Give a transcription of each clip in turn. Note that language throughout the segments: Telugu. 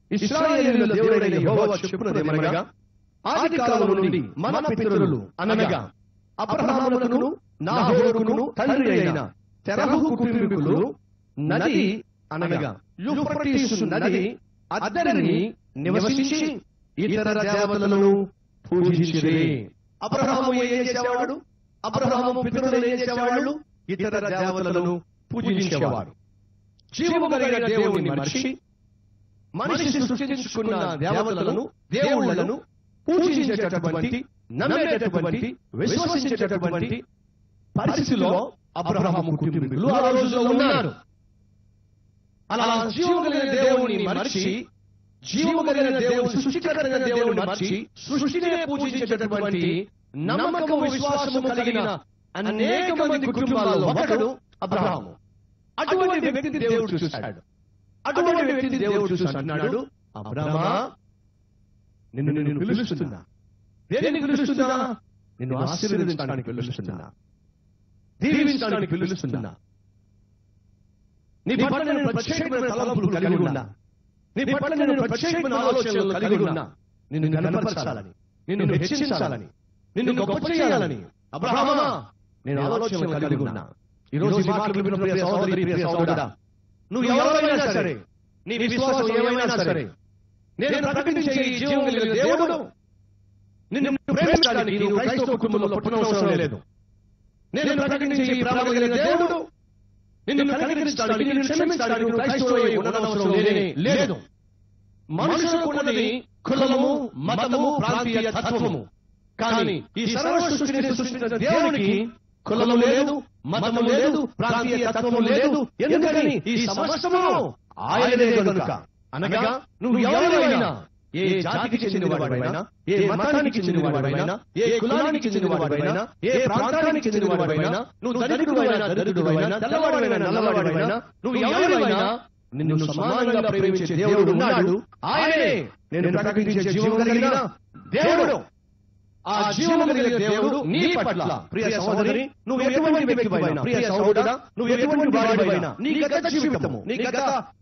ఇశ్రాయేలీయుల దేవుడైన యెహోవా చెప్పున్నదేమనగా ఆది కాలము నుండి మన పితరులు అనగా అబ్రహామునకును నాహోరుకును తండ్రి అయిన తెరహు కుటుంబీకులు నది అనగా యూఫ్రటీసు నది అద్దరిని నివసించి ఇతర దేవతలను పూజించిరి అబ్రహాము ఏం చేసేవాడు అబ్రహాము పితరులు ఏం చేసేవాళ్ళు ఇతర దేవతలను పూజించేవారు జీవము కలిగిన దేవుని మనిషి మనిషి సృష్టించుకున్న దేవతలను దేవుళ్లను పూజించేటటువంటి నమ్మేటటువంటి విశ్వసించేటటువంటి పరిస్థితిలో అబ్రహాము కుటుంబీకులు ఆ రోజుల్లో ఉన్నారు అలా జీవము కలిగిన దేవుని మనిషి జీవము కలిగిన దేవుని సృష్టికరమైన దేవుని మనిషి సృష్టినే పూజించేటటువంటి నమ్మకము విశ్వాసము కలిగిన అనేక మంది కుటుంబాల్లో ఒకడు అబ్రహాము అటువంటి వ్యక్తిని దేవుడు చూశాడు అటువంటి వ్యక్తిని దేవుడు చూసి అంటున్నాడు అబ్రహమా నిన్ను నేను పిలుస్తున్నా దేనికి పిలుస్తున్నా నిన్ను ఆశీర్వదించడానికి పిలుస్తున్నా దీవించడానికి పిలుస్తున్నా నీ పట్ల నేను ప్రత్యేకమైన తలంపులు కలిగి ఉన్నా నీ పట్ల నేను ప్రత్యేకమైన ఆలోచనలు కలిగి ఉన్నా నిన్ను కనపరచాలని నిన్ను హెచ్చించాలని నిన్ను గొప్ప చేయాలని అబ్రహామా నేను ఆలోచనలు కలిగి ఉన్నా ఈ రోజు ఈ మాటలు విన్న ప్రియ సహోదరి ప్రియ సహోదరా నువ్వు ఎవరైనా సరే నీ విశ్వాసం ఏమైనా సరే నేను ప్రకటించే ఈ జీవం కలిగిన దేవుడు నిన్ను ప్రేమించడానికి నీవు క్రైస్తవ కుటుంబంలో పుట్టనవసరం లేదు నేను ప్రకటించే ఈ ప్రేమ కలిగిన దేవుడు నిన్ను కనికరించడానికి నిన్ను క్షమించడానికి నువ్వు క్రైస్తవుడై ఉండనవసరం లేనే లేదు మనుషులకు ఉన్నది కులము మతము ప్రాంతీయ తత్వము కానీ ఈ సర్వ సృష్టిని సృష్టించిన దేవునికి కులము లేదు మతము లేదు ప్రాంతీయ తత్వము లేదు ఎందుకని ఈ సమస్తము ఆయనదే కనుక అనగా నువ్వు ఎవరైనా ఏ జాతికి చెందినవాడైనా ఏ మతానికి చెందినవాడైనా ఏ కులానికి చెందినవాడైనా ఏ ప్రాంతానికి చెందినవాడైనా నువ్వు ధనికుడైనా దరిద్రుడైనా తెల్లవాడైనా నల్లవాడైనా నువ్వు ఎవరైనా నిన్ను సమానంగా ప్రేమించే దేవుడు ఉన్నాడు ఆయనే నేను ప్రకటించే జీవం కలిగిన దేవుడు ఆ జీవము కలిగిన దేవుడు నీ పట్ల ప్రియ సహోదరి నువ్వు ఎటువంటి వ్యక్తివైనా ప్రియ సహోదరుడా నువ్వు ఎటువంటి వాడివైనా నీ గత జీవితము నీ గత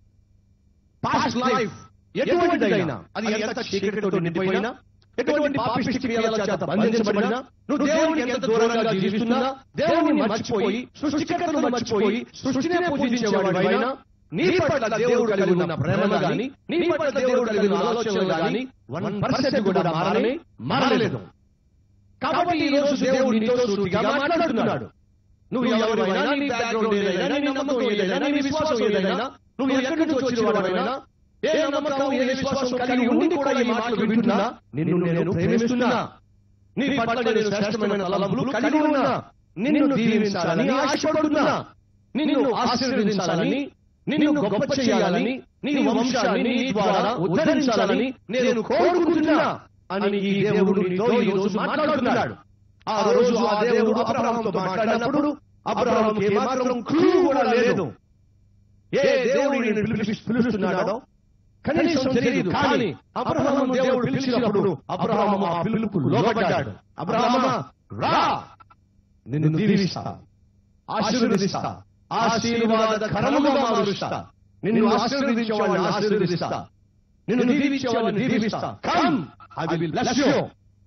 పాస్ట్ లైఫ్ ఎటువంటిదైనా అది ఎంత చీకటితో నిండిపోయినా ఎటువంటి పాపిష్టి క్రియల చేత బంధించబడినా నువ్వు దేవునికి ఎంత దూరంగా జీవిస్తున్నా దేవుని మర్చిపోయి సృష్టికర్తను మర్చిపోయి సృష్టినే పూజించేవాడివైనా నీ పట్ల దేవుడు కలిగి ఉన్న ప్రేమ గాని నీ పట్ల దేవుడు కలిగి ఉన్న ఆలోచనలు గాని వన్ పర్సెంట్ కూడా మారని మారలేదు కాబట్టి ఈ రోజు దేవుడు నీతో సూటిగా మాట్లాడుతున్నాడు నువ్వు ఎవరైనా నీ బ్యాక్గ్రౌండ్ ఏదైనా నీ నమ్మకం ఏదైనా నీ విశ్వాసం ఏదైనా నువ్వు ఎక్కడి నుంచి వచ్చిన వాడైనా ఏ నమ్మకం ఏ విశ్వాసం కలిగి ఉండి కూడా ఈ మాటలు వింటున్నా నిన్ను నేను ప్రేమిస్తున్నా నీ పట్ల నేను శ్రేష్టమైన తలంపులు కలిగి ఉన్నా నిన్ను దీవించాలని ఆశపడుతున్నా నిన్ను ఆశీర్వదించాలని నిన్ను గొప్ప చేయాలని నీ వంశాన్ని నీ ద్వారా ఉద్ధరించాలని నేను కోరుకుంటున్నా అని ఈ దేవుడు నీతో ఈ రోజు మాట్లాడుతున్నాడు ఆ రోజు ఆ దేవుడు అబ్రహాంతో మాట్లాడినప్పుడు అబ్రహాం ఏమాత్రం క్లూ కూడా లేదు ఏ దేవుడు నేను పిలిపి- పిలుస్తున్నాడో కనీసం తెలియదు కానీ అబ్రహాం దేవుడు పిలిచినప్పుడు అబ్రహాం ఆ పిలుపు లోబడ్డాడు అబ్రహామా రా నిన్ను దీవిస్తా ఆశీర్వదిస్తా ఆశీర్వాద కరముగా మారుస్తా నిన్ను ఆశీర్వదించే వాళ్ళని ఆశీర్వదిస్తా నిన్ను దీవించే వాళ్ళని దీవిస్తా come I will bless you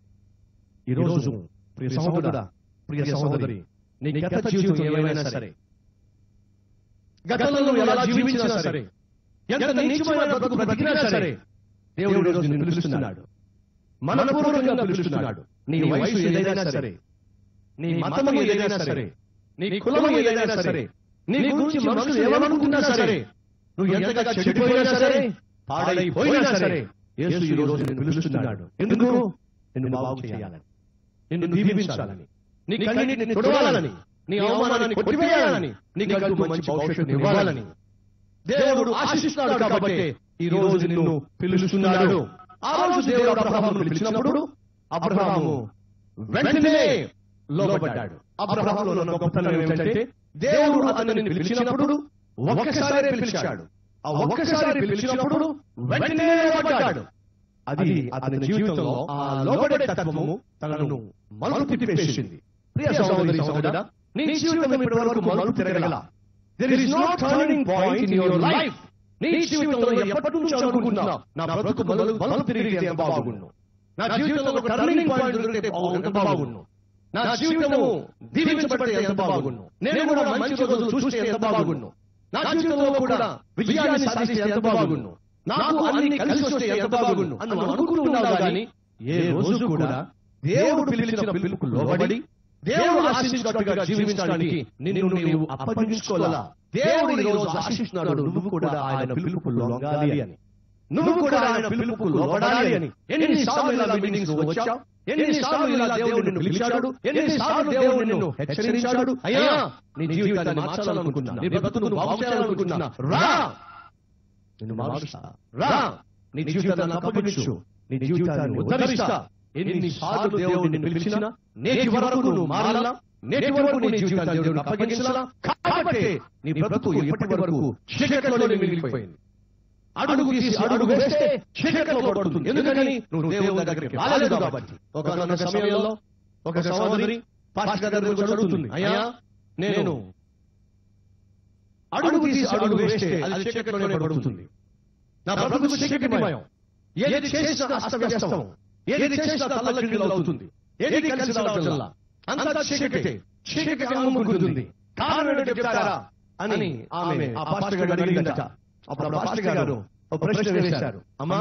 ఈ రోజు ప్రియ సహోదరుడా ప్రియ సహోదరి నీ గత జీవితం ఏమైనా సరే గతంలో నువ్వు ఎలా జీవించినా సరే ఎంత నీచమైన బ్రతుకు బ్రతికినా సరే దేవుడు ఈ రోజు నిన్ను పిలుస్తున్నాడు మనపూర్వకంగా పిలుస్తున్నాడు నీ వయసు ఏదైనా సరే నీ మతము ఏదైనా సరే నీ కులము ఏదైనా సరే నీ గురించి మనుషులు ఏమనుకున్నా సరే నువ్వు ఎంతగా చెడిపోయినా సరే పాడైపోయినా సరే యేసు ఈ రోజు నిన్ను పిలుస్తున్నాడు ఎందుకు నిన్ను బాగు చేయాలని నిన్ను దీవించాలని నీ కన్నీటిని తొడవాలని నీ అవమానాన్ని కొట్టివేయాలని నీకు మంచి భవిష్యత్తు ఇవ్వాలని దేవుడు ఆశిస్తున్నాడు కాబట్టి ఈ రోజు నిన్ను పిలుస్తున్నాడు ఆ రోజు దేవుడు అబ్రహామును పిలిచినప్పుడు అబ్రహాము వెంటనే లోబడ్డాడు అబ్రహాములో ఉన్న గొప్పతనం ఏమిటంటే దేవుడు అతనిని పిలిచినప్పుడు ఒక్కసారి పిలిచాడు ఆ ఒక్కసారి పిలిచినప్పుడు వెంటనే లోబడ్డాడు అది అతని జీవితంలో ఆ లోబడే తత్వము తనను మలుపు తిప్పేసింది ప్రియ సహోదరి సహోదరా నీ జీవితం ఇప్పటి వరకు మలుపు తిరగల there is no turning point in your life నీ జీవితంలో ఎప్పటి నుంచో అనుకుంటున్నా నా బ్రతుకు బలు బలం తిరిగితే ఎంత బాగుండు నా జీవితంలో ఒక టర్నింగ్ పాయింట్ దొరికితే బాగు- ఎంత బాగుండు నా జీవితము దీవించబడితే ఎంత బాగుండు నేను కూడా మంచి రోజులు చూస్తే ఎంత బాగుండు నా జీవితంలో కూడా విజయాన్ని సాధిస్తే ఎంత బాగుండు నాకు అన్ని కలిసి వస్తే ఎంత బాగుండు అని నువ్వు అనుకుంటున్నావు కానీ ఏ రోజు కూడా దేవుడు పిలిచిన పిలుపుకు లోబడి దేవుడు ఆశించినట్టుగా జీవించడానికి నిన్ను నీవు అప్పగించుకోవాలా దేవుడు ఈ రోజు ఆశిస్తున్నాడు నువ్వు కూడా ఆయన పిలుపుకు లొంగాలి అని నువ్వు కూడా ఆయన పిలుపుకు లోబడాలి అని ఎన్నిసార్లు ఇలా మీటింగ్స్ వచ్చావు ఎన్నిసార్లు ఇలా దేవుడు నిన్ను పిలిచాడు ఎన్నిసార్లు దేవుడు నిన్ను హెచ్చరించాడు అయ్యా నీ జీవితాన్ని మార్చాలనుకుంటున్నా నీ బ్రతుకును బాగు చేయాలనుకుంటున్నా రా నిన్ను మారుస్తా రా నీ జీవితాన్ని అప్పగించు నీ జీవితాన్ని ఉద్ధరిస్తా ఎన్నిసార్లు దేవుడు నిన్ను పిలిచినా నేటి వరకు నువ్వు మారాలా నేటి వరకు నీ జీవితాన్ని దేవుడికి అప్పగించాలా కాబట్టి నీ బ్రతుకు ఇప్పటి వరకు చీకటిలో మిగిలిపోయింది అడుగు తీసి అడుగు వేస్తే చీకట్లో పడుతుంది ఎందుకని నువ్వు దేవుని దగ్గరికి రాలేదు కాబట్టి ఒక సమయంలో ఒక సహోదరి పాస్టర్ గారి దగ్గరికి అడుగుతుంది అయ్యా నేను అడుగు తీసి అడుగు వేస్తే అది చీకట్లోనే పడుతుంది నా బ్రతుకు చీకటిమయం ఏది చేసినా అస్తవ్యస్తం ఏది చేసినా తల్లకిందులు అవుతుంది ఏది కలిసి రావట్లా అంతా చీకటి చీకటి అమ్ముకుంటుంది కారణం ఏంటో చెప్తారా అని ఆమె ఆ పాస్టర్ గారు అడిగిందట అప్పుడు ఆ పాస్టర్ గారు ఒక ప్రశ్న వేశారు అమ్మా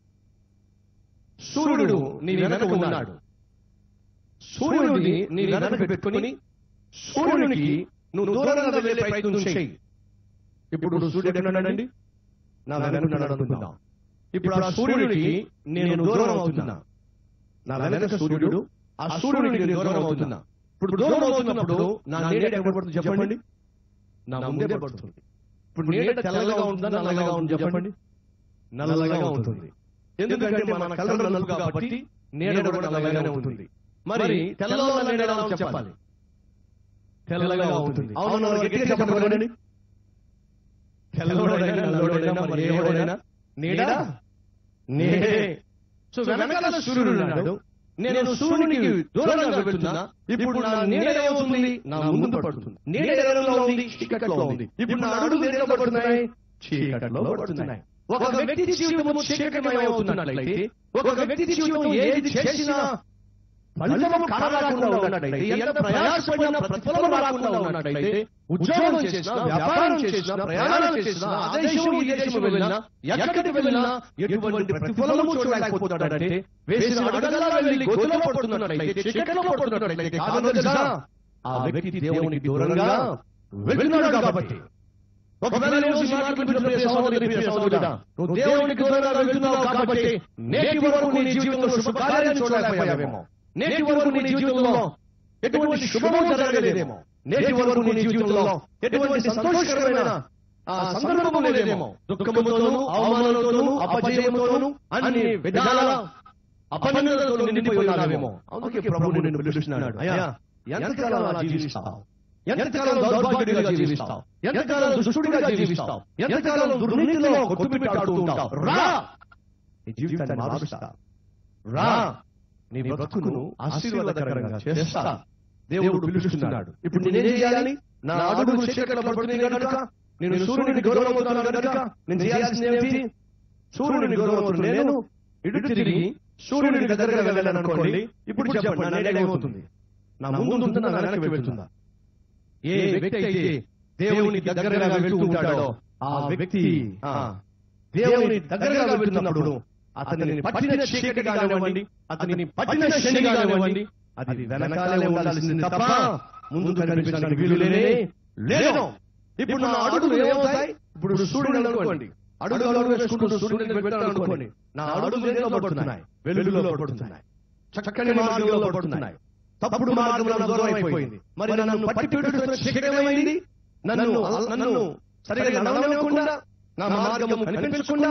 సూర్యుడు నీ వెనక ఉన్నాడు సూర్యుడిని నీ వెనక పెట్టుకుని సూర్యునికి నువ్వు దూరంగా వెళ్ళే ప్రయత్నం చేయి ఇప్పుడు సూర్యుడు ఎక్కడున్నాడండి నా వెనక ఉన్నాడు అనుకుందాం ఇప్పుడు ఆ సూర్యుడికి నేను దూరం అవుతున్నా నా వెనక సూర్యుడు ఆ సూర్యుడికి నేను దూరం అవుతున్నా ఇప్పుడు దూరం అవుతున్నప్పుడు నా నీడ ఎక్కడ పడుతుంది చెప్పండి నా ముందే పడుతుంది ఇప్పుడు నీడ తెల్లగా ఉంటుందా నల్లగా ఉంటుందా చెప్పండి నల్లగా ఉంటుంది ఎందుకంటే మన కలర్ నలుపు కాబట్టి నీడ కూడా నల్లగానే ఉంటుంది మరి తెల్లగా నీడ ఎలా ఉంటుందో చెప్పాలి తెల్లగా ఉంటుంది అవును అవును, గట్టిగా చెప్పండి తెల్లవాడైనా నల్లవాడైనా మరి ఏ వాడైనా నీడ నీడే సో వెనకాల సూర్యుడు ఉన్నాడు నేను సూర్యునికి దూరంగా వెళ్తున్నా ఇప్పుడు నా నీడ ఏమవుతుంది నా ముందు పడుతుంది నీడ ఎవరిలో ఉంది చీకట్లో ఉంది ఇప్పుడు నా అడుగు నీడలో పడుతున్నాయి చీకట్లో పడుతున్నాయి ఒక వ్యక్తి జీవితము చీకటిమయం అవుతున్నట్లయితే ఒక వ్యక్తి జీవితం ఏది చేసినా ఫలితము కారాకుండా ఉన్నట్లయితే ఎంత ప్రయాసపడినా ప్రతిఫలం రాకుండా ఉన్నట్లయితే ఉద్యోగం చేసినా వ్యాపారం చేసినా ప్రయాణాలు చేసినా ఆ దేశం ఈ దేశం వెళ్ళినా ఎక్కడికి వెళ్ళినా ఎటువంటి ప్రతిఫలము చూడలేకపోతాడంటే వేసిన అడుగలా వెళ్ళి గోతులో పడుతున్నట్లయితే చీకట్లో పడుతున్నట్లయితే కారణం తెలుసా ఆ వ్యక్తి దేవునికి దూరంగా వెళ్తున్నాడు కాబట్టి ఒకవేళ నువ్వు ఈ మాటలు వింటున్న ప్రియ సహోదరి, ప్రియ సహోదరుడా, నువ్వు దేవునికి దూరంగా వెళ్తున్నావు కాబట్టి నేటి వరకు నీ జీవితంలో శుభకార్యాలు చూడలేకపోయావేమో నేటి వరకు నీ జీవితంలో ఎటువంటి శుభము జరగలేదేమో నేటి వరకు నీ జీవితంలో ఎటువంటి సంతోషకరమైన ఆ సందర్భము లేదేమో దుఃఖముతోను అవమానంతోను అపజయముతోను అన్ని విధాల అపనిందలతో నిండిపోయినావేమో అందుకే ప్రభు నిన్ను పిలుస్తున్నాడు అయ్యా ఎంతకాలం అలా జీవిస్తావు ఎంతకాలం దౌర్భాగ్యుడిగా జీవిస్తావు ఎంతకాలం దుష్టుడిగా జీవిస్తావు ఎంతకాలం దుర్నీతిలో కొట్టుమిట్టాడుతూ ఉంటావు రా నీ జీవితాన్ని మారుస్తా రా నీ బ్రతుకును ఆశీర్వాదకరంగా చేస్తా దేవుడు పిలుస్తున్నాడు ఇప్పుడు నేనేం చేయాలి నా అడుగులు చీకట్లో పడుతుంది కనుక నేను సూర్యుడిని గౌరవవుతున్నాను కనుక నేను చేయాల్సింది ఏమిటి సూర్యుడిని గౌరవవుతున్నాను నేను ఇటు తిరిగి సూర్యుడిని దగ్గరగా వెళ్ళాను అనుకోండి ఇప్పుడు చెప్పండి నా నీడ ఏమవుతుంది నా ముందు ఉంటుందా నా వెనక్కి వెళ్తుందా ఏ వ్యక్తి అయితే దేవుని దగ్గరగా వెళ్తూ ఉంటాడో ఆ వ్యక్తి ఆ, దేవుని దగ్గరగా వెళ్తున్నప్పుడు అతనిని పట్టిన చీకటి కానివ్వండి అతనిని పట్టిన శని కానివ్వండి అది వెనకాలే ఉండాల్సింది తప్ప ముందు కనిపించడానికి వీలు లేనే లేదు ఇప్పుడు నా అడుగులు ఏమవుతాయి ఇప్పుడు సూర్యుడు అనుకోండి అడుగు అడుగు వేసుకుంటూ సూర్యుడిని పెట్టాను అనుకోండి నా అడుగులు దేనిలో పడుతున్నాయి వెలుగులో పడుతున్నాయి చక్కని మార్గంలో పడుతున్నాయి తప్పుడు మార్గంలో నాకు దూరం అయిపోయింది మరి నన్ను పట్టి పెడుతున్న చీకటి ఏమైంది నన్ను నన్ను సరిగా నడవనివ్వకుండా నా మార్గము కనిపించకుండా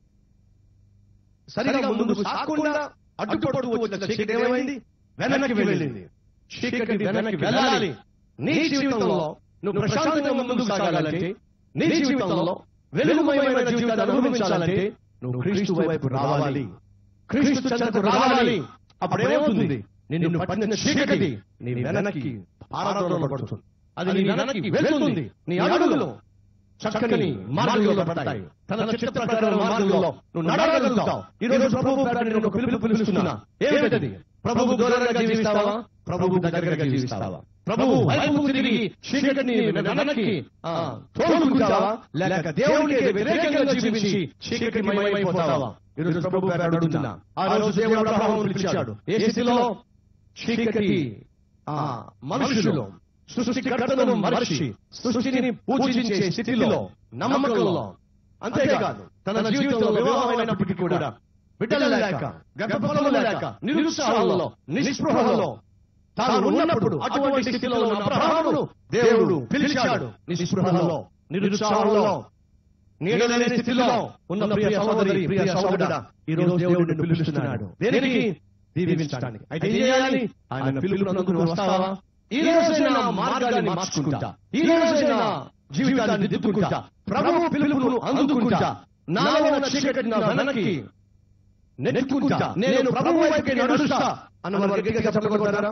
సరిగా ముందుకు సాగకుండా అడ్డుపడుతూ వచ్చిన చీకటి ఏమైంది వెనక్కి వెళ్ళింది చీకటి వెనక్కి వెళ్ళాలి నీ జీవితంలో నువ్వు ప్రశాంతంగా ముందుకు సాగాలంటే నీ జీవితంలో వెలుగుమయమైన జీవితాన్ని అనుభవించాలంటే నువ్వు క్రీస్తు వైపు రావాలి క్రీస్తు చెంతకు రావాలి అప్పుడేమవుతుంది నిన్ను పట్టిన చీకటి నీ వెనక్కి పారదోలబడుతుంది అది నీ వెనక్కి వెళ్తుంది నీ అడుగులో చక్కని మార్గంలో పడతాయి తన చిత్త ప్రకారం మార్గంలో నువ్వు నడవగలుగుతావు ఈ రోజు ప్రభు పేరట నేను ఒక పిలుపు పిలుస్తున్నా ఏమిటది ప్రభువు దూరంగా జీవిస్తావా ప్రభువు దగ్గరగా జీవిస్తావా ప్రభువు వైపు తిరిగి చీకటిని వెనక్కి ఆ, తోలుకుంటావా లేక దేవునికి వ్యతిరేకంగా జీవించి చీకటి మయమైపోతావా ఈ రోజు ప్రభు పేరట అడుగుతున్నా ఆ రోజు దేవుడు అబ్రహామును పిలిచాడు ఏ స్థితిలో చీకటి ఆ మనుషులు సృష్టికర్తను మరచి సృష్టిని పూజించే స్థితిలో నమ్మకంలో అంతేకాదు తన జీవితంలో వివాహమైనప్పటికీ కూడా బిడ్డలు లేక గర్భఫలము లేక నిరుత్సాహంలో నిస్పృహలో తాను ఉన్నప్పుడు అటువంటి స్థితిలో ఉన్న అబ్రహామును దేవుడు పిలిచాడు నిస్పృహలో నిరుత్సాహంలో నీడలేని స్థితిలో ఉన్న ప్రియ సహోదరి ప్రియ సహోదరుడా ఈ రోజు దేవుడు నిన్ను పిలుస్తున్నాడు దేనికి దీవించడానికి అయితే ఏం చేయాలి ఆయన పిలుపును అందుకుని వస్తావా ఈ రోజైనా మార్గాన్ని మార్చుకుంటా ఈ రోజైనా జీవితాన్ని దిద్దుకుంటా ప్రభువు పిలుపును అందుకుంటా నాలో ఉన్న చీకటి నా వెనక్కి నెట్టుకుంటా నేను ప్రభు వైపుకి నడుస్తా అన్న వారు గట్టిగా చెప్పగలుగుతారా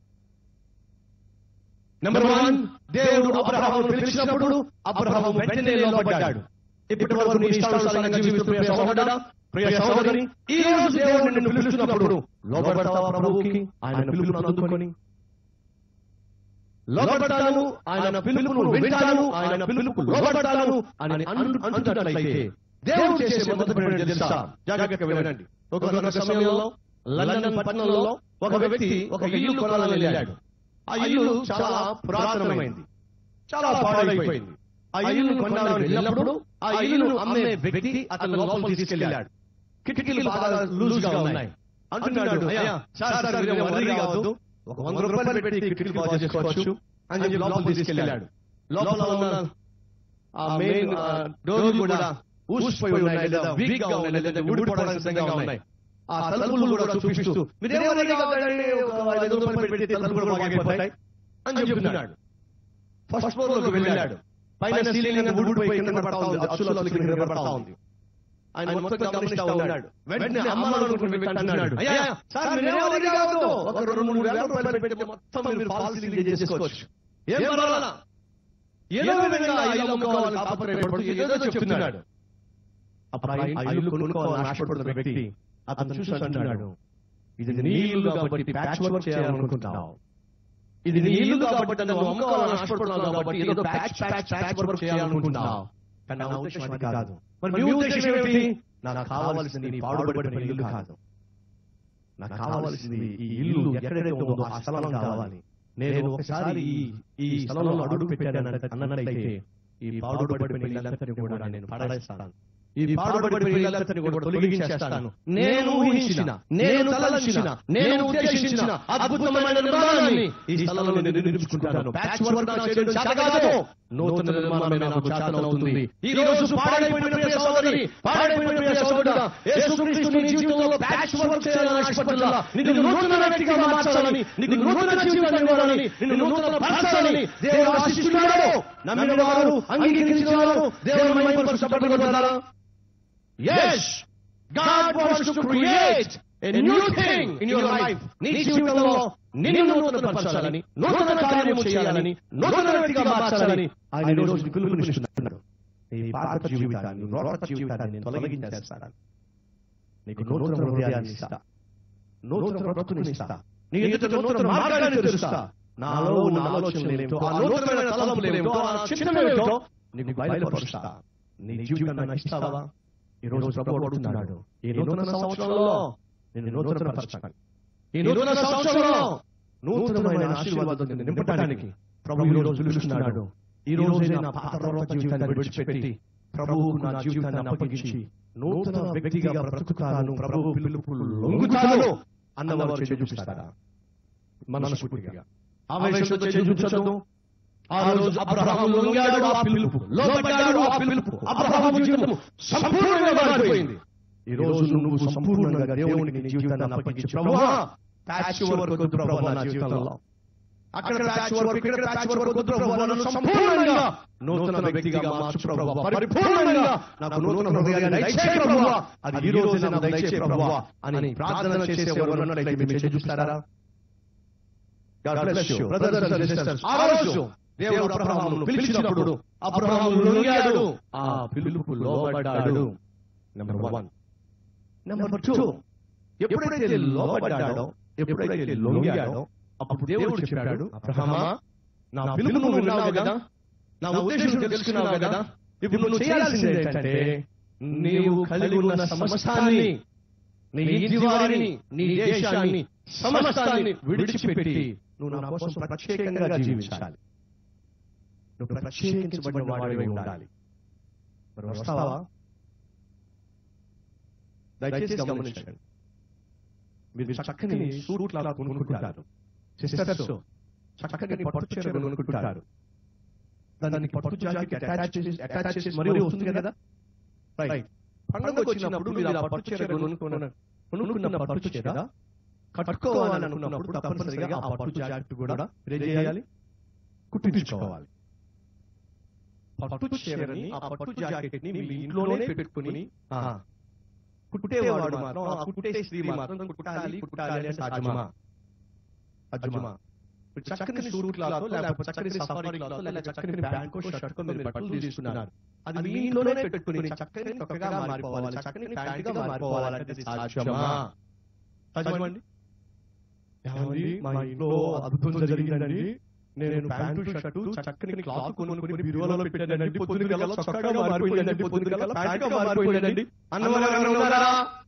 నెంబర్ వన్ దేవుడు అబ్రహామును పిలిచినప్పుడు అబ్రహాము వెంటనే లోపడ్డాడు ఇప్పటి వరకు నీ ఇష్టానుసారంగా జీవిస్తూ ప్రియ సహోదరా ప్రియ సహోదరి ఈ రోజు దేవుడు నిన్ను పిలుస్తున్నప్పుడు లోపడతావా ప్రభువుకి ఆయన పిలుపును అందుకొని లోబడతాను ఆయన పిలుపును వింటాను ఆయన పిలుపు లోబడతాను అని అను- అంటున్నట్లయితే దేవుడు చేసే మొదటి పని ఏంటో తెలుసా జాగ్రత్తగా వినండి ఒక సమయంలో లండన్ పట్టణంలో ఒక వ్యక్తి ఒక ఇల్లు కొనాలని వెళ్ళాడు ఆ ఇల్లు చాలా పురాతనమైంది చాలా పాడైపోయింది ఆ ఇల్లు కొనాలని వెళ్ళినప్పుడు ఆ ఇల్లును అమ్మే వ్యక్తి అతను లోపలికి తీసుకెళ్ళాడు కిటికీలు బాగా లూజ్ గా ఉన్నాయి అంటున్నాడు అయ్యా సార్ సార్ మీరు వర్రీ కావద్దు ఒక వంద రూపాయలు పెట్టి కిటికీలు బాగా చేసుకోవచ్చు అని చెప్పి లోపలికి తీసుకెళ్ళాడు లోపల ఉన్న ఆ మెయిన్ డోర్ కూడా ఊసిపోయి ఉన్నాయి లేదా వీక్ గా ఉన్నాయి లేదా ఊడిపోవడానికి సిద్ధంగా ఉన్నాయి ఆ తలుపులు కూడా చూపిస్తూ మీరు ఎవరైనా కావాలండి, ఒక ఐదు రూపాయలు పెట్టి తలుపులు కూడా బాగైపోతాయి అని చెప్తున్నాడు ఫస్ట్ ఫ్లోర్ లోకి వెళ్ళాడు పైన సీలింగ్ అంతా ఊడిపోయి కింద పడతా ఉంది అచ్చులు అచ్చులు కింద పడతా ఉంది ఆయన మొత్తం గమనిస్తా ఉన్నాడు వెంటనే అమ్మాలనుకున్న వ్యక్తి అంటున్నాడు అయ్యా సార్ మీరు ఎవరికి కావద్దు ఒక రెండు మూడు వేల రూపాయలు పెట్టి మొత్తం మీరు పాలసీ చేసుకోవచ్చు ఏం పర్వాలా ఏదో విధంగా ఆ ఇల్లు అమ్ముకోవాలని తాపత్రయపడుతూ ఏదో చెప్తున్నాడు అప్పుడు ఆ ఇల్లు- ఆ ఇల్లు కొనుక్కోవాలని ఆశపడుతున్న వ్యక్తి అతను చూసి అంటున్నాడు ఇది నీ ఇల్లు కాబట్టి ప్యాచ్ వర్క్ చేయాలనుకుంటున్నావు ఇది నీ ఇల్లు కాబట్టి నువ్వు అమ్ముకోవాలని ఆశపడుతున్నావు కాబట్టి ఏదో ప్యాచ్ ప్యాచ్ ప్యాచ్ వర్క్ చేయాలనుకుంటున్నావు కానీ నా ఉద్దేశం అది కాదు మరి మీ ఉద్దేశం ఏమిటి నాకు కావాల్సింది నీ పాడుబడిన ఇల్లు కాదు నాకు కావాల్సింది ఈ ఇల్లు ఎక్కడైతే ఉందో ఆ స్థలం కావాలి నేను ఒకసారి ఈ ఈ స్థలంలో అడుగు పెట్టాను అన్నట్లయితే ఈ పాడుబడిన ఇల్లంతటిని కూడా నేను పడేస్తాను ఈ పాడుబడిన ఇల్లంతటిని కూడా తొలగించేస్తాను నేను ఊహించిన నేను తలచిన నేను ఉద్దేశించిన అద్భుతమైన నిర్మాణాన్ని ఈ స్థలంలో నేను నిర్మించుకుంటాను ప్యాచ్ వర్క్ నాకు చేయడం చేత కాదు నూతన నిర్మాణమే నాకు చేతనవుతుంది ఈ రోజు పాడైపోయిన ప్రియ సోదరి పాడైపోయిన ప్రియ సోదరుడా యేసుక్రీస్తు నీ జీవితంలో ప్యాచ్ వర్క్ చేయాలని ఆశపడుతున్నా నిన్ను నూతన వ్యక్తిగా మార్చాలని నీకు నూతన జీవితాన్ని ఇవ్వాలని నిన్ను నూతన పరచాలని దేవుడు ఆశిస్తున్నాడు నమ్మిన వారు అంగీకరించిన వారు దేవుడు మహిమపరచబడగలుగుతారా Yes! God wants to create a new thing in your life. నీ జీవితంలో నిన్ను నూతనపరచాలని నూతన కార్యము చేయాలని నూతన వ్యక్తిగా మార్చాలని ఆయన ఈ రోజు నీకు పిలుపునిస్తున్నాడు నీ పాత జీవితాన్ని రోత జీవితాన్ని నేను తొలగించేస్తాను నీకు నూతన హృదయాన్ని ఇస్తా నూతన బ్రతుకుని ఇస్తా నీ ఎదుట నూతన మార్గాన్ని తెరుస్తా నాలో ఉన్న ఆలోచనలు ఏమిటో ఆ నూతనమైన తలంపులు ఏమిటో ఆ చిత్తమేమిటో నీకు బయలుపరుస్తా నీ జీవితాన్ని నాకు ఇస్తావా ఈ రోజు ప్రభు అడుగుతున్నాడు ఈ నూతన సంవత్సరంలో నేను నూతన పరచాలి ఈ నూతన సంవత్సరంలో నూతనమైన ఆశీర్వాదం నిన్ను నింపడానికి ప్రభు ఈ రోజు పిలుస్తున్నాడు ఈ రోజు నా పాత రోత జీవితాన్ని విడిచిపెట్టి ప్రభువు నా జీవితాన్ని అప్పగించి నూతన వ్యక్తిగా బ్రతుకుతాను ప్రభు పిలుపు లొంగుతాను అన్నవారు చేయి చూపిస్తారా మనస్ఫూర్తిగా ఆవేశంతో చేయి చూపించదు ఆ రోజు అబ్రహాము లొంగాడు ఆ పిలుపు లోబడ్డాడు ఆ పిలుపు అబ్రహాము జీవితం సంపూర్ణంగా మారిపోయింది ఈ రోజు నువ్వు సంపూర్ణంగా దేవునికి నీ జీవితాన్ని అప్పగించి ప్రభువా ప్యాచ్ వర్క్ వద్దు ప్రభువా నా జీవితంలో అక్కడ ప్యాచ్ వర్క్ ఇక్కడ ప్యాచ్ వర్క్ వద్దు ప్రభువా నన్ను సంపూర్ణంగా నూతన వ్యక్తిగా మార్చు ప్రభువా పరిపూర్ణంగా నాకు నూతన హృదయాన్ని దయచేయి ప్రభువా అది ఈ రోజు నాకు దయచేయి ప్రభువా అని ప్రార్థన చేసేవారు ఉన్నట్లయితే మీరు చేయి చూస్తారా God bless you. Brothers and sisters, ఆ రోజు దేవుడు అబ్రహామును పిలిచినప్పుడు అబ్రహాము లొంగాడు ఆ పిలుపుకు లోబడ్డాడు నెంబర్ వన్ నెంబర్ టూ ఎప్పుడైతే లోబడ్డాడో ఎప్పుడైతే లొంగాడో అప్పుడు దేవుడు చెప్పాడు అబ్రహమా నా పిలుపు నువ్వు విన్నావు కదా నా ఉద్దేశం తెలుసుకున్నావు కదా ఇప్పుడు నువ్వు చేయాల్సింది ఏంటంటే నీవు కలిగి ఉన్న సమస్తాన్ని నీ ఇంటి వారిని నీ దేశాన్ని సమస్తాన్ని విడిచిపెట్టి నువ్వు నా కోసం ప్రత్యేకంగా జీవించాలి నువ్వు ప్రత్యేకించబడిన వాడివై ఉండాలి మరి వస్తావా దయచేసి గమనించండి మీరు చక్కని సూట్ లాగా కొనుక్కుంటారు సిస్టర్స్ చక్కని పట్టు చీర కొనుక్కుంటారు దానికి పట్టు జాకెట్ అటాచ్ చేసి అటాచ్ చేసి మరీ వస్తుంది కదా రైట్ పండుగ వచ్చినప్పుడు మీరు ఆ పట్టు చీర కొనుక్కున్న కొనుక్కున్న పట్టు చీర కట్టుకోవాలని అనుకున్నప్పుడు తప్పనిసరిగా ఆ పట్టు జాకెట్ కూడా రెడీ చేయాలి కుట్టించుకోవాలి పట్టు చీరని ఆ పట్టు జాకెట్ ని మీ ఇంట్లోనే పెట్టుకుని ఆ, కుట్టేవాడు మాత్రం ఆ కుట్టే స్త్రీ మాత్రం కుట్టాలి కుట్టాలి అంటే సాధ్యమా సాధ్యమా ఇప్పుడు చక్కని సూట్ క్లాత్ లేకపోతే చక్కని సఫారీ క్లాత్ లేదా చక్కని ప్యాంట్ షర్ట్ మీరు బట్టలు తీసుకున్నారు అది మీ ఇంట్లోనే పెట్టుకుని చక్కని చక్కగా మారిపోవాలి చక్కని ప్యాంట్ గా మారిపోవాలంటే అది సాధ్యమా సాధ్యమండి ఏమండి మా ఇంట్లో అద్భుతం జరిగిందండి నేను ప్యాంటు షర్టు చక్కని క్లాత్ కొనుక్కుని బీరువాలో పెట్టానండి పొద్దున కల్లా చక్కగా మారిపోయిందండి పొద్దున కల్లా ప్యాంట్ గా మారిపోయిందండి అన్నవారు ఎవరైనా ఉన్నారా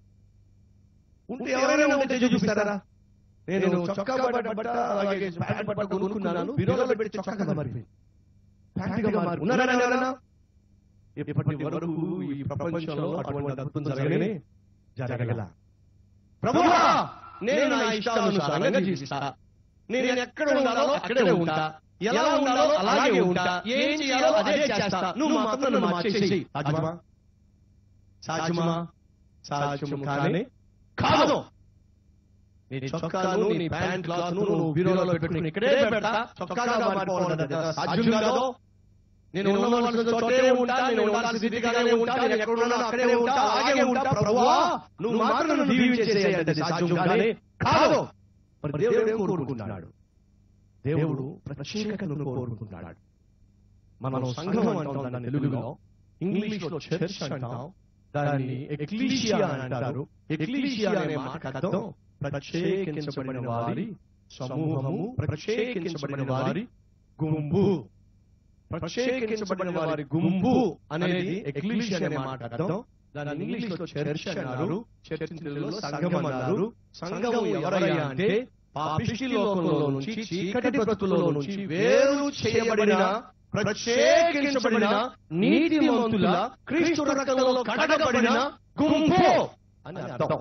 ఉంటే ఎవరైనా ఉంటే చూపిస్తారా నేను చొక్కా బట్ట బట్ట అలాగే ప్యాంట్ బట్ట కొనుక్కున్నాను బీరువాలో పెట్టి చక్కగా మారిపోయింది ప్యాంట్ గా మారి ఉన్నారా ఎవరైనా ఇప్పటి వరకు ఈ ప్రపంచంలో అటువంటి అద్భుతం జరగనే జరగల ప్రభువా నేను నా ఇష్టానుసారంగా జీవిస్తా నేను ఎక్కడ ఉండాలో అక్కడే ఉంటా ఎలా ఉండాలో అలాగే ఉంటా ఏం చేయాలో అదే చేస్తా నువ్వు మాత్రం నన్ను మార్చేసి సాధ్యమా సాధ్యమా సాధ్యం కానీ కాదు నీ చొక్కాను నీ ప్యాంట్ క్లాత్ నువ్వు బీరోలో పెట్టుకుని ఇక్కడే పెడతా చొక్కాగా మారిపోవాలి సాధ్యం కాదు నేను ఉండవలసిన చోటే ఉంటా నేను ఉండాల్సిన స్థితిగానే ఉంటా నేను ఎక్కడ ఉన్నానో అక్కడే ఉంటా అలాగే ఉంటా ప్రభువా నువ్వు మాత్రం నన్ను దీవించేసేయండి అది సాధ్యం కానీ కాదు మరి దేవుడు ఏం కోరుకుంటున్నాడు దేవుడు ప్రత్యేకతను కోరుకుంటున్నాడు మనం సంఘం అంటాం దాన్ని తెలుగులో ఇంగ్లీష్ లో చర్చ్ అంటాం దాన్ని ఎక్లీషియా అంటారు ఎక్లీషియా అనే మాట అర్థం ప్రత్యేకించబడిన వారి సమూహము ప్రత్యేకించబడిన వారి గుంపు ప్రత్యేకించబడిన వారి గుంపు అనేది ఎక్లీషియా అనే మాట అర్థం దాన్ని ఇంగ్లీష్ లో చర్చ్ అన్నారు చర్చ్ తెలుగులో సంఘం అన్నారు సంఘం ఎవరయ్యా అంటే పాపిష్టి లోకంలో నుంచి చీకటి బ్రతుకులో నుంచి వేరు చేయబడిన ప్రత్యేకించబడిన నీతిమంతుల క్రీస్తు రక్తంలో కడగబడిన గుంపు అని అర్థం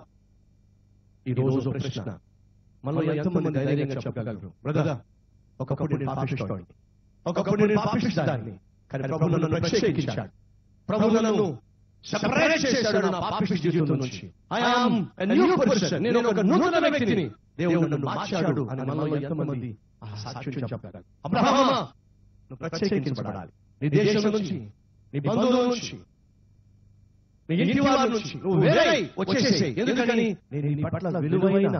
ఈ రోజు ప్రశ్న మనలో ఎంతమంది ధైర్యంగా చెప్పగలరు బ్రదర్ ఒకప్పుడు నేను పాపిస్తోండి ఒకప్పుడు నేను పాపిస్తాన్ని కానీ ప్రభు నన్ను ప్రత్యేకించాడు ప్రభు నన్ను సెపరేట్ చేశాడు నా పాపిష్టి జీవితం నుంచి ఐ ఆమ్ న్యూ పర్సన్ నేను ఒక నూతన వ్యక్తిని దేవుడు నన్ను మార్చాడు అని మనలో ఎంతమంది ఆ సాక్ష్యం చెప్పగలరు అబ్రహమా నువ్వు ప్రత్యేకించబడాలి నీ దేశం నుంచి నీ బంధువుల నుంచి నీ ఇంటి వారి నుంచి నువ్వు వేరే వచ్చేసేయ్ ఎందుకని నేను నీ పట్ల విలువైన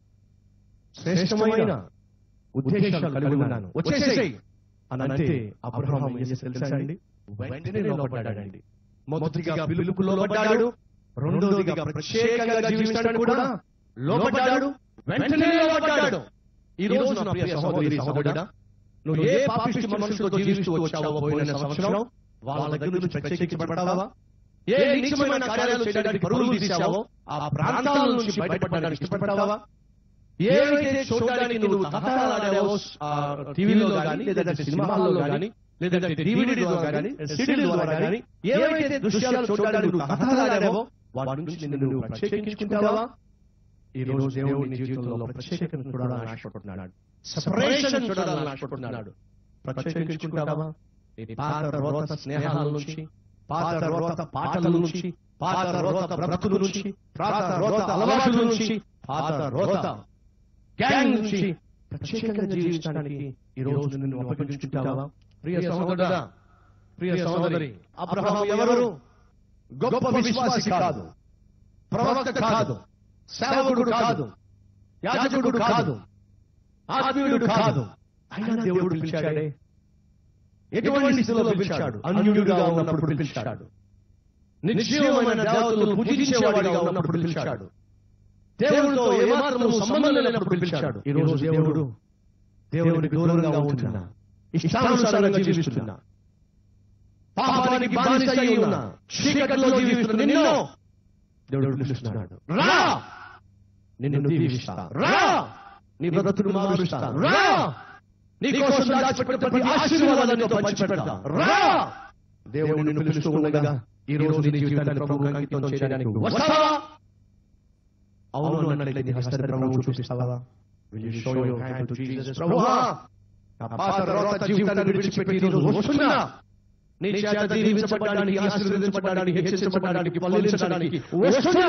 శ్రేష్టమైన ఉద్దేశాలు కలిగి ఉన్నాను వచ్చేసేయ్ అని అంటే అబ్రహాం ఏం చేశాడు తెలుసా అండి వెంటనే లోపడ్డాడండి మొదటిగా పిలుపుకు లోబడ్డాడు రెండోదిగా ప్రత్యేకంగా జీవిస్తాడని కూడా లోబడ్డాడు వెంటనే లోబడ్డాడు ఈ రోజు నా ప్రియ సహోదరి సహోదరుడా నువ్వు ఏ పాపిష్టి మనుషులతో జీవిస్తూ వచ్చావో పోయిన సంవత్సరం వాళ్ళ దగ్గర నుంచి ప్రత్యేకించబడ్డావా ఏ నీచమైన కార్యాలు చేయడానికి పరుగులు తీసావో ఆ ప్రాంతాల నుంచి బయటపడడానికి ఇష్టపడ్డావా ఏవైతే చూడడానికి నువ్వు తహతలాడావో ఆ టీవీలో గానీ లేదంటే సినిమాల్లో గానీ లేదంటే డివిడి ద్వారా గానీ సిడీల ద్వారా గానీ ఏవైతే దృశ్యాలు చూడడానికి నువ్వు తహతలాడావో వాటి నుంచి నిన్ను నువ్వు ప్రత్యేకించుకుంటావా ఈ రోజు దేవుడు నీ జీవితంలో ప్రత్యేకతను చూడాలని ఆశపడుతున్నాడు సెపరేషన్ చూడాలని ఆశపడుతున్నాడు ప్రత్యేకించుకుంటావా నీ పాత రోత స్నేహాల నుంచి పాత రోత పాటల నుంచి పాత రోత బ్రతుకు నుంచి పాత రోత అలవాట్ల నుంచి పాత రోత గ్యాంగ్ నుంచి ప్రత్యేకంగా జీవించడానికి ఈ రోజు నిన్ను అప్పగించుకుంటావా ప్రియ సహోదరుడా ప్రియ సహోదరి అబ్రహాం ఎవరు గొప్ప విశ్వాసి కాదు ప్రవక్త కాదు సేవకుడు కాదు యాజకుడు కాదు ఆత్మీయుడు కాదు అయినా దేవుడు పిలిచాడే ఎటువంటి స్థితిలో పిలిచాడు అన్యుడిగా ఉన్నప్పుడు పిలిచాడు నిశ్చయమైన దేవతలను పూజించేవాడిగా ఉన్నప్పుడు పిలిచాడు దేవుడితో ఏమాత్రం సంబంధం లేనప్పుడు పిలిచాడు ఈ రోజు దేవుడు దేవుడికి దూరంగా ఉంటున్నా ఇష్టానుసారంగా జీవిస్తున్నా పాపానికి బానిస అయి ఉన్నా చీకటిలో జీవిస్తున్న నిన్ను దేవుడు పిలుస్తున్నాడు రా నిన్ను దీవిస్తా రా నీ బ్రతుకును మారుస్తా రా నీ కోసం దాచిపెట్టిన ప్రతి ఆశీర్వాదాన్ని నీతో పంచిపెడతా రా దేవుడు నిన్ను పిలుస్తూ ఉండగా ఈ రోజు నీ జీవితాన్ని ప్రభువుకు అంకితం చేయడానికి నువ్వు వస్తావా అవును అన్నట్లయితే నీ హస్తాన్ని ప్రభువుకు చూపిస్తావా Will you show your hand to Jesus? ప్రభువా నా పాత రోత జీవితాన్ని విడిచిపెట్టి ఈ రోజు వస్తున్నా నీ చేత దీవించబడడానికి ఆశీర్వదించబడడానికి హెచ్చించబడడానికి పల్లించడానికి వస్తున్నా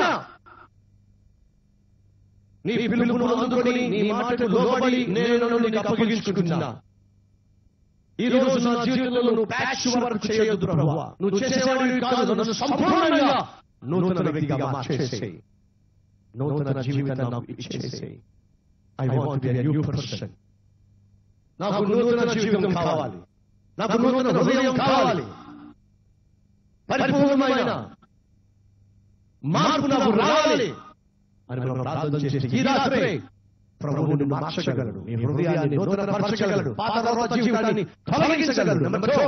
నీ పిలుపును అందుకొని నీ మాటకు లోబడి నేను నన్ను నీకు అప్పగించుకుంటున్నా ఈ రోజు నా జీవితంలో నువ్వు ప్యాచ్ వర్క్ చేయొద్దు ప్రభువా నువ్వు చేసేవాడివి కాదు నన్ను సంపూర్ణంగా నూతన వ్యక్తిగా మార్చేసేయి నూతన జీవితాన్ని నాకు ఇచ్చేసేయి I want be new person నాకు నూతన జీవితం కావాలి నాకు నూతన హృదయం కావాలి పరిపూర్ణమైన మార్పు నాకు రావాలి అని మనం ప్రార్థన చేసి ఈ రాత్రి ప్రభువు నిన్ను మార్చగలడు నీ హృదయాన్ని నూతన పరచగలడు పాత రోత జీవితాన్ని తొలగించగలడు నెంబర్ టూ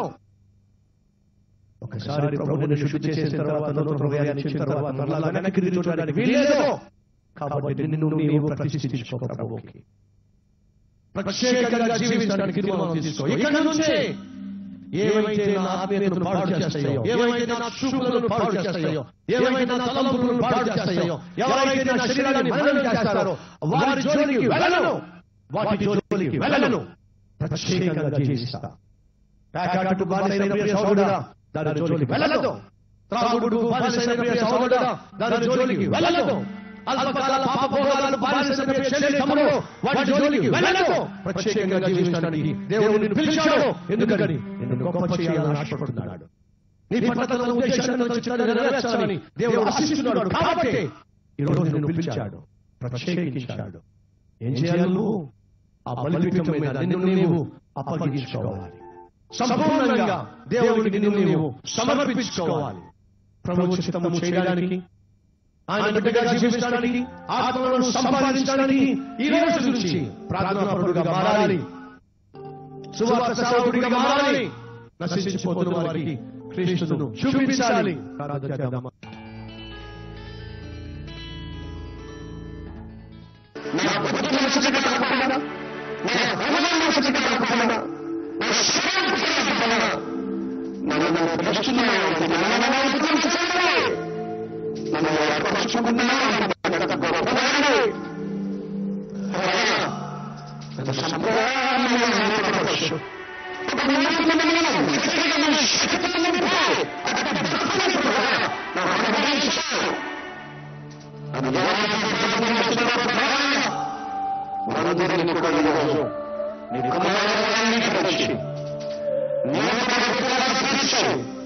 ఒకసారి ప్రభువుని శుద్ధి చేసిన తర్వాత నూతన హృదయాన్ని ఇచ్చిన తర్వాత మరలా వెనక్కి తిరిగి చూడడానికి వీల్లేదు కాబట్టి నిన్ను నీవు ప్రతిష్ఠించుకో ప్రభువుకి ప్రత్యేకంగా జీవించడానికి తీర్మానం తీసుకో ఇక్కడ నుంచే ఏమైతే నా ఆత్మీయతను పాడు చేస్తాయో ఏమైతే నా చూపులను పాడు చేస్తాయో ఏమైతే నా తలంపులను పాడు చేస్తాయో ఎవరైతే నా శరీరాన్ని మరణం చేస్తారో వారి జోలికి వెళ్ళను వాటి జోలికి వెళ్ళను ప్రత్యేకంగా జీవిస్తా పేకాటు బానిసైన ప్రియ సోదరుడా దాని జోలికి వెళ్ళదు త్రాగుడు బానిసైన ప్రియ సోదరుడా దాని జోలికి వెళ్ళదు అల్పకాల పాపభోగాలను బానిసైన ప్రియ చెల్లి తమ్ముడు వాటి జోలికి వెళ్ళదు ప్రత్యేకంగా జీవించడానికి దేవుడు నిన్ను పిలిచాడు ఎందుకని నిన్ను గొప్ప చేయాలని ఆశపడుతున్నాడు నీ పట్టణ ఉద్దేశాలను చిత్తాన్ని నెరవేర్చాలని దేవుడు ఆశిస్తున్నాడు కాబట్టి ఈ రోజు నిన్ను పిలిచాడు ప్రత్యేకించాడు ఏం చేయాలి నువ్వు ఆ బలిపీఠం మీద నిన్ను నీవు అప్పగించుకోవాలి సంపూర్ణంగా దేవుడికి నిన్ను నీవు సమర్పించుకోవాలి ప్రభు చిత్తము చేయడానికి ఆయన బిడ్డగా జీవించడానికి ఆత్మలను సంపాదించడానికి ఈ రోజు నుంచి ప్రార్థనాపరుడుగా మారాలి సువార్త సేవకుడిగా మారాలి నశించిపోతున్న వారికి క్రీస్తును చూపించాలి ప్రార్థన చేద్దామా నా బుద్ధిని శుచికరపడన నా హృదయాన్ని శుచికరపడన నా శరీరం శుచికరపడన నన్ను ప్రశ్నిస్తున్నాను నన్ను గుర్తించండి నన్ను ఏర్పరచుకున్నాను గొప్పవాడు నన్ను సంపూర్ణంగా ఏర్పరచు ఒక నూతనమైన వ్యక్తిగతమైన శక్తిని నింపు ఒక దుఃఖాన్ని కూడా నా హృదయించాను అది మనందరినీ కూడా ఈరోజు నీ కుమారాన్ని పిలిచి నీ పవిత్రగా పిలిచి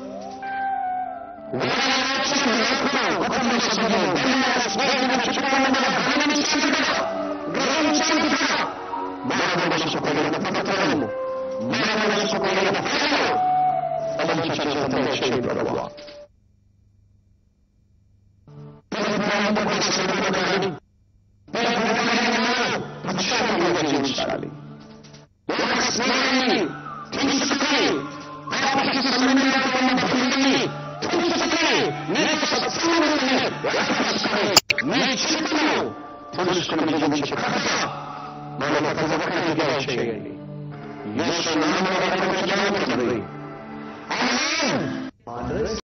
జీవించాలి ఒక స్నేహాన్ని తెలుసుకుని పాపకి సంబంధంగా ఉన్న భక్తుల్ని తెలుసుకుని నీకు సత్సంగాన్ని వ్యక్తపరుచుకుని నీ చిత్తము తెలుసుకుని జీవించే కథ మన ప్రతి ఒక్కరిగా చేయండి యేసు నామములో